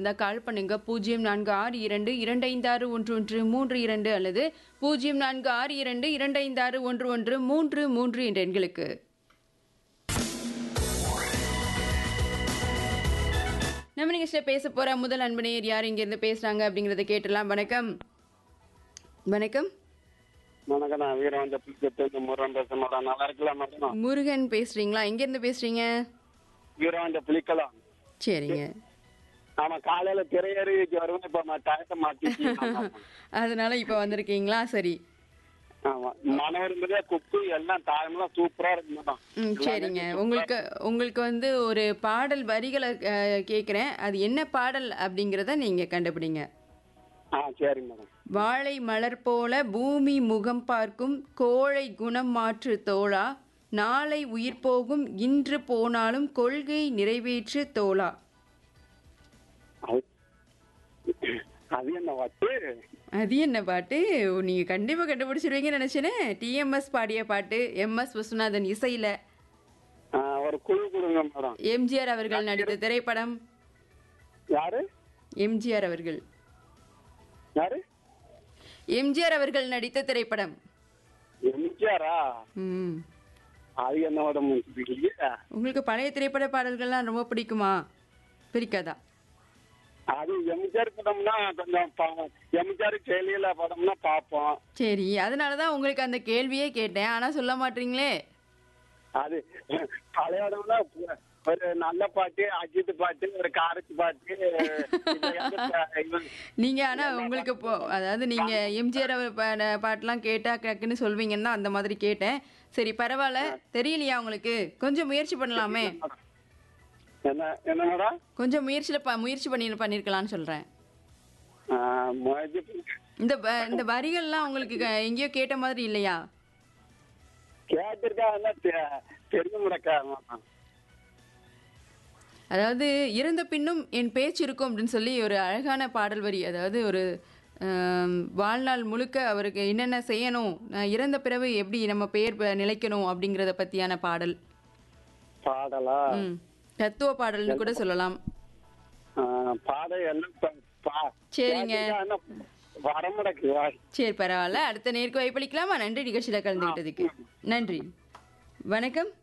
இருந்தால் கால் பண்ணுங்க பூஜ்ஜியம் நான்கு ஆறு இரண்டு இரண்டு ஐந்து ஆறு ஒன்று ஒன்று மூன்று இரண்டு அல்லது பூஜ்ஜியம் நான்கு ஆறு இரண்டு இரண்டு ஐந்து ஆறு ஒன்று ஒன்று மூன்று மூன்று என்ற எண்களுக்கு நம்ம நிகழ்ச்சியில் பேச போற முதல் அன்பனையர் யார் இங்கிருந்து பேசுறாங்க அப்படிங்கறத கேட்டலாம் வணக்கம் வணக்கம் வணக்கம் நான் வீரவந்த புலிக்கட்டு முருகன் பேச மாட்டேன் நல்லா இருக்கலாம் மேடம் முருகன் பேசுறீங்களா எங்க இருந்து பேசுறீங்க வீரவந்த புலிக்கலாம் சரிங்க ஆமா காலையில திரையறிவிக்கு வருவேன் இப்ப நான் டயத்தை மாத்தி அதனால இப்ப வந்திருக்கீங்களா சரி ஆமா மனம் இருந்ததே குக்கு எல்லாம் டைம்லாம் சூப்பரா இருக்கு மேடம் ம் சரிங்க உங்களுக்கு உங்களுக்கு வந்து ஒரு பாடல் வரிகளை அஹ், கேட்குறேன் அது என்ன பாடல் அப்படிங்கிறத நீங்க கண்டுபிடிங்க ஆ சரி மேடம் வாழை மலர் போல பூமி முகம் பார்க்கும் கோழை குணம் மாற்று தோழா நாளை உயிர் போகும் இன்று போனாலும் கொள்கை நிறைவேற்று தோழா அது அது என்ன வச்சு அது என்ன பாட்டு நீங்க கண்டிப்பா கண்டுபிடிச்சிருவீங்கன்னு நினைச்சேனே டிஎம்எஸ் பாடிய பாட்டு எம்எஸ் விஸ்வநாதன் இசையில ஆ, ஒரு குழு கொடுங்க மேடம் எம்ஜிஆர் அவர்கள் நடித்த திரைப்படம் யாரு எம்ஜிஆர் அவர்கள் யாரு எம்ஜிஆர் அவர்கள் நடித்த திரைப்படம் எம்ஜிஆரா ம் அது என்ன மேடம் இல்லையா உங்களுக்கு பழைய திரைப்பட பாடல்கள்லாம் ரொம்ப பிடிக்குமா பிடிக்காதா அது எம்ஜிஆர் படம்னா கொஞ்சம் பா- எம்ஜிஆர் செயலியில படம்னா பார்ப்போம் சரி அதனால தான் உங்களுக்கு அந்த கேள்வியே கேட்டேன் ஆனால் சொல்ல மாட்டீங்களே அது பழையடம்னா ஒரு நல்ல பாட்டு அஜித் பாட்டு ஒரு காரச்சி பாட்டு இது வந்து ப- இவன் நீங்கள் ஆனால் உங்களுக்கு இப்போ அதாவது நீங்கள் எம்ஜிஆர் அவர் பா- பாட்டெலாம் கேட்டால் டக்குன்னு சொல்வீங்கன்னா அந்த மாதிரி கேட்டேன் சரி பரவாயில்ல தெரியலையா உங்களுக்கு கொஞ்சம் முயற்சி பண்ணலாமே என்ன என்ன மேடம் கொஞ்சம் முயற்சியில் ப முயற்சி பண்ணி பண்ணியிருக்கலாம்னு சொல்கிறேன் ஆ, முயற்சி பண்ணி- இந்த ப- இந்த வரிகள்லாம் உங்களுக்கு க- எங்கேயோ கேட்ட மாதிரி இல்லையா கேட்டிருக்கா ஆனா தெ- தெரிஞ்ச முடக்கா மேடம் அதாவது இறந்த பின்னும் என் பேச்சு இருக்கும் அப்படின்னு சொல்லி ஒரு அழகான பாடல் வரி அதாவது ஒரு ஆம், வாழ்நாள் முழுக்க அவருக்கு என்னென்ன செய்யணும் நான் இறந்த பிறகு எப்படி நம்ம பெயர் ப- நிலைக்கணும் அப்படிங்கிறத பற்றியான பாடல் பாடலா ம் தத்துவ பாடல்னு கூட சொல்லலாம் ஆ, பாடல் எல்லாம் ப- பா- சரிங்க. கேட்டிருக்கா, ஆனா வரமுடக்கு வா சரி பரவாயில்ல அடுத்த நேருக்கு வாய்ப்பளிக்கலாமா நன்றி நிகழ்ச்சியில் கலந்துக்கிட்டதுக்கு நன்றி வணக்கம்